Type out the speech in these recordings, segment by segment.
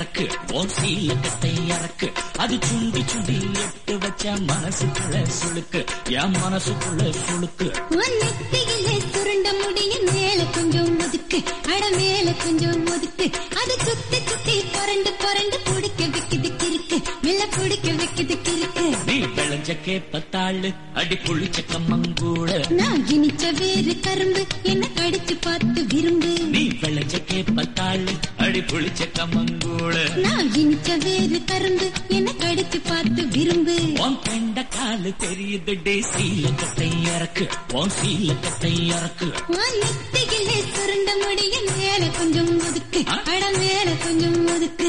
இறக்கு உன் சீலக்கத்தை இறக்கு அது சுண்டி சுண்டி எட்டு வச்ச மனசுக்குள்ள சுளுக்கு என் மனசுக்குள்ள சுளுக்கு உன் நெத்தியிலே சுருண்ட முடிய மேல கொஞ்சம் ஒதுக்கு அட மேல கொஞ்சம் ஒதுக்கு அது சுத்தி சுத்தி புரண்டு புரண்டு பிடிக்க வைக்குது கிறுக்கு மெல்ல பிடிக்க வைக்குது கிறுக்கு நீ விளைஞ்ச கேப்பத்தாளு அடி புளிச்ச கம்மங்கூட நான் இனிச்ச வேறு கரும்பு என்ன கடிச்சு பார்த்து விரும்பு நீ விளைஞ்ச கேப்பத்தாளு அடி புளிச்ச கம்மங்கூட நான் இனிச்ச வேறு கரும்பு என்ன கடிச்சு பார்த்து விரும்பு உன் கண்ட காலு தெரியுது டே சீலக்கத்தை இறக்கு உன் சீலக்கத்தை இறக்கு உன் நெத்தியிலே சுருண்ட முடிய மேல கொஞ்சம் ஒதுக்கு அட மேல கொஞ்சம் ஒதுக்கு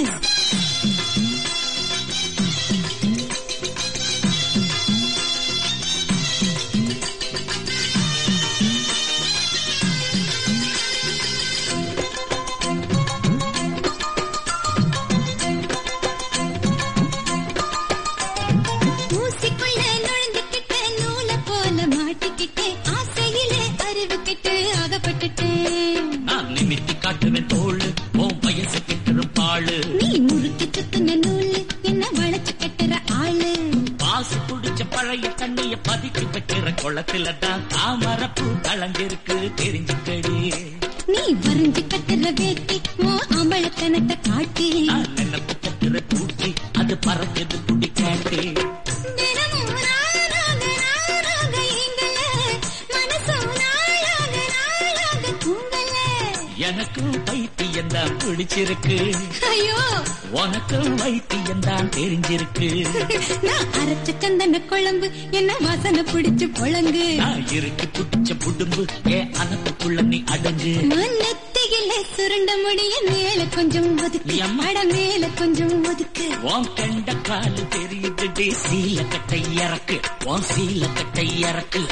ஊசிக்குள்ள நுழைஞ்சுக்கிட்ட நூல போல மாட்டிக்கிட்டு ஆசையிலே அறிவு கெட்டு அகப்பட்டுட்டேன் நான் நிமித்தி காட்டுவேன் தோளு உன் வயசு கெட்டுரும் பாழு நீ முறுக்கி சுத்துன நூலு என்ன வளைச்சு கட்டுற ஆளு பாசு குடிச்ச பழைய தண்ணிய பதிச்சு வைக்கிற குளத்துல தான் தாமரப்பூ கலந்திருக்கு தெரிஞ்சுக்கடி நீ வரைஞ்சு கட்டுற வேட்டி ஓ அம்பளத்தனத்தை காட்டி நான் நினைப்பு கட்டுற தூக்கி அது பறக்குது குடி காட்டி தினமும் நாளாக நாளாக எங்கள மனசும் நாளாக நாளாக தூங்கல எனக்கும் பைத்தியம் தான் பிடிச்சிருக்கு ஐயோ உனக்கும் வைத்தியம் தான் தெரிஞ்சிருக்கு நான் அரைச்ச சந்தன குழம்பு என்ன வாசனை பிடிச்சு பொழங்கு நான் இருக்கு புடிச்ச புடும்பு ஏன் அனத்துக்குள்ள நீ அடங்கு நெத்தியில சுருண்ட முடிய மேல கொஞ்சம் ஒதுக்கு எம்மா. அட மேல கொஞ்சம் ஒதுக்கு உன் கண்ட காலு தெரியுது டே சீலக்கட்டை இறக்கு உன் சீலக்கட்டை இறக்கு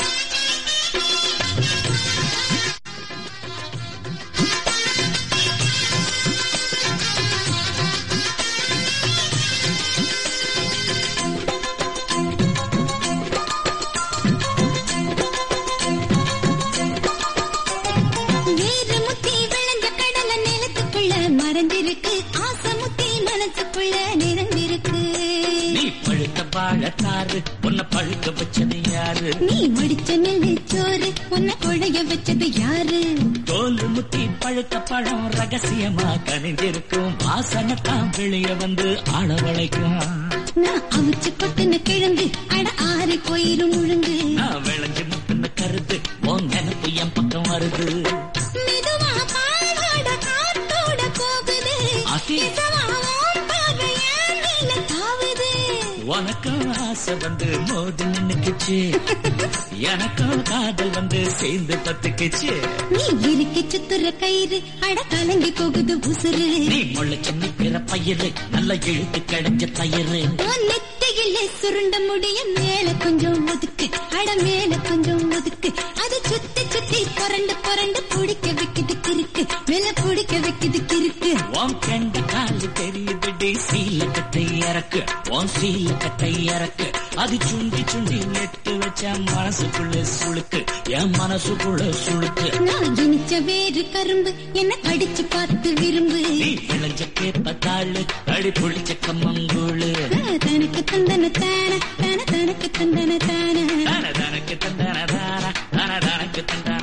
வேறு முத்தி விளைஞ்ச கடல நிலத்துக்குள்ள மறைஞ்சிருக்கு ஆசை முத்தி மனசுக்குள்ள நிறைஞ்சிருக்கு நீ பழுத்த வாழத்தாறு உன்னை பழுக்க வச்சது யாரு நீ மடிச்ச நெல்லு சோறு உன்னை கொழைய வச்சது யாரு தோல் முத்தி பழுத்த பழம் ரகசியமா கனிஞ்சிருக்கும் வாசனை தான் வெளிய வந்து ஆளவளைக்கும் நான் அவிச்சு கொட்டுன கிழங்கு அட ஆறி போயிரும் முழுங்கு நான் விளைஞ்சு முத்துன கருத்து உன் நினப்பு என் பக்கம் வருது மெதுவா பாவாட காத்தோட போகுது அசி. இசவா உன் பார்வை என் மேல தாவுது உனக்கும் ஆசை வந்து மோதி நின்னுக்குச்சு எனக்கும் காதல் வந்து சேர்ந்து பத்துக்குச்சு நீ இறுக்கி சுத்துற கயிறு அட கலங்கி போகுது உசுறு நீ முளைச்சு நிக்கிற பயிறு நல்ல இழுத்து கிடைச்ச தயிறு உன் நெத்தியிலே சுருண்ட முடிய மேல கொஞ்சம் ஒதுக்கு அட மேல கொஞ்சம் ஒதுக்கு அது சுத்தி சுத்தி புரண்டு புரண்டு பிடிக்க வைக்குது கிறுக்கு மேல பிடிக்க வைக்குது கிறுக்கு உன் கண்ட காலு தெரியுது டே சீலக்கட்டை இறக்கு உன் சீலக்கட்டை இறக்கு அது சுண்டி சுண்டி நெட்டு வச்ச மனசுக்குள்ள சுளுக்கு என் மனசுக்குள்ள சுளுக்கு நான் இனிச்ச வேறு கரும்பு என்ன கடிச்சு பார்த்து விரும்பு நீ விளைஞ்ச கேப்பத்தாளு அடி புளிச்ச கம்மங்கூழு தனக்கு தந்தன தான தான தனக்கு தந்தன தான தன தனக்கு தந்தன தான தன தனக்கு தந்தன